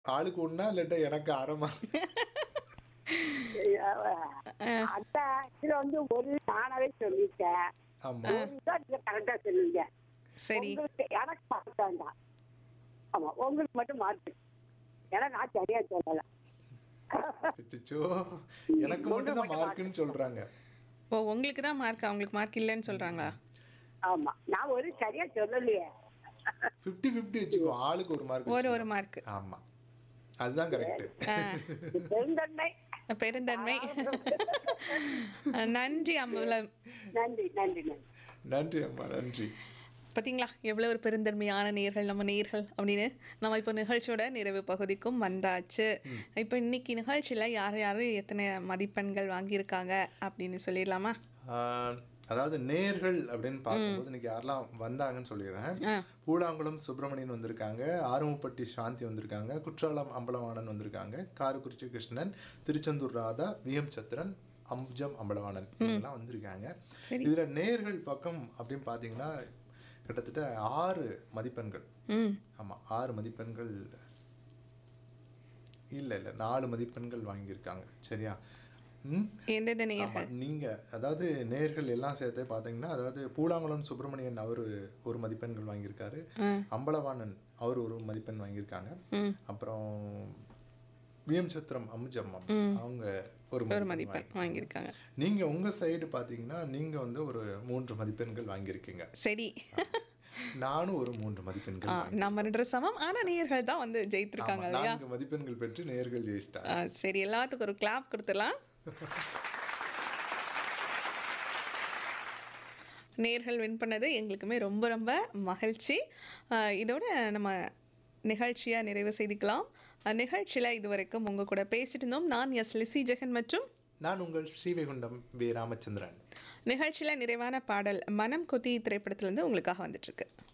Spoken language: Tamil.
ஆளுக்கு ஒண்ணா இல்லாட்டா எனக்கு அரை மார்க் அந்த இதுல வந்து ஒரு நானாவே சொல்லிட்டேன் ஆமா ஒரு தான் நீங்க கரெக்டா சொல்லுவீங்க சரி உங்களுக்கு எனக்கு மார்க் வேண்டாம் ஆமா உங்களுக்கு மட்டும் மார்க் ஏன்னா நான் சரியா சொல்லல அச்சச்சோ. எனக்கு மட்டும் தான் மார்க்குன்னு சொல்றாங்க ஓ உங்களுக்கு தான் மார்க் அவங்களுக்கு மார்க் இல்லைன்னு சொல்றாங்களா ஆமா நான் ஒரு சரியா சொல்லலையே 50 50 வச்சுக்கோ ஆளுக்கு ஒரு மார்க் ஒரு ஒரு மார்க் ஆமா அதுதான் கரெக்ட் இது பெருந்தன்மை பெருந்தன்மை நன்றி அம்பலம் நன்றி நன்றி நன்றி நன்றி அம்மா நன்றி பார்த்தீங்களா எவ்வளோ ஒரு பெருந்தன்மையான நேர்கள் நம்ம நேர்கள் அப்படின்னு நம்ம இப்போ நிகழ்ச்சியோட நிறைவு பகுதிக்கும் வந்தாச்சு இப்போ இன்னைக்கு நிகழ்ச்சியில் யார் யார் எத்தனை மதிப்பெண்கள் வாங்கியிருக்காங்க அப்படின்னு சொல்லிடலாமா ஆஹ், அதாவது நேர்கள் அப்படின்னு பார்க்கும்போது இன்னைக்கு யாரெல்லாம் வந்தாங்கன்னு சொல்லிடுறேன் ஆ பூடாங்குளம் சுப்பிரமணியன் வந்திருக்காங்க ஆறுமுப்பட்டி சாந்தி வந்திருக்காங்க குற்றாலம் அம்பலவாணன் வந்திருக்காங்க காரக்குறிச்சி கிருஷ்ணன் திருச்செந்தூர் ராதா விஎம் சத்திரன் அம்புஜம் அம்பலவாணன் இவங்கெல்லாம் வந்திருக்காங்க சரி. இதுல நேர்கள் பக்கம் அப்படின்னு பார்த்தீங்கன்னா கிட்டத்தட்ட ஆறு மதிப்பெண்கள் ம் ஆமா ஆறு மதிப்பெண்கள் இல்ல இல்ல நாலு மதிப்பெண்கள் வாங்கியிருக்காங்க சரியா ம் எந்தெந்த நேர் ஆமா நீங்க அதாவது நேர்கள் எல்லாம் சேர்த்து பாத்தீங்கன்னா அதாவது பூலாங்குளம் சுப்பிரமணியன் அவர் ஒரு மதிப்பெண்கள் வாங்கியிருக்காரு அம்பலவாணன் அவர் ஒரு மதிப்பெண் வாங்கியிருக்காங்க ம் அப்புறம் விஎம் சத்திரம் அம்ஜம்மம் அவங்க ஒரு ஒரு மதிப்பெண் மதிப்பெண் வாங்கியிருக்காங்க நீங்க உங்க சைடு பாத்தீங்கன்னா நீங்க வந்து ஒரு மூன்று மதிப்பெண்கள் வாங்கியிருக்கீங்க சரி நானும் ஒரு மூன்று மதிப்பெண்கள் ஆ, நம்ம ரெண்டு சமம் ஆனால் நேர்கள் தான் வந்து ஜெயித்திருக்காங்க ஆமா, இல்லையா நான்கு மதிப்பெண்கள் பெற்று நேர்கள் ஜெயிச்சிட்டாங்க ஆ, சரி எல்லாத்துக்கும் ஒரு கிளாப் கொடுத்துடலாம் நேர்கள் வின் பண்ணது எங்களுக்குமே ரொம்ப ரொம்ப மகிழ்ச்சி ஆ, இதோட நம்ம நிகழ்ச்சியாக நிறைவு செய்திக்கலாம் நிகழ்ச்சியில் இதுவரைக்கும் உங்கள் கூட பேசிட்டு இருந்தோம் நான் எஸ் லிசி ஜெகன் மற்றும் நான் உங்கள் ஸ்ரீவைகுண்டம் வி ராமச்சந்திரன் நிகழ்ச்சியில் நிறைவான பாடல் மனம் கொத்தி திரைப்படத்திலேருந்து உங்களுக்காக வந்துட்டுருக்கு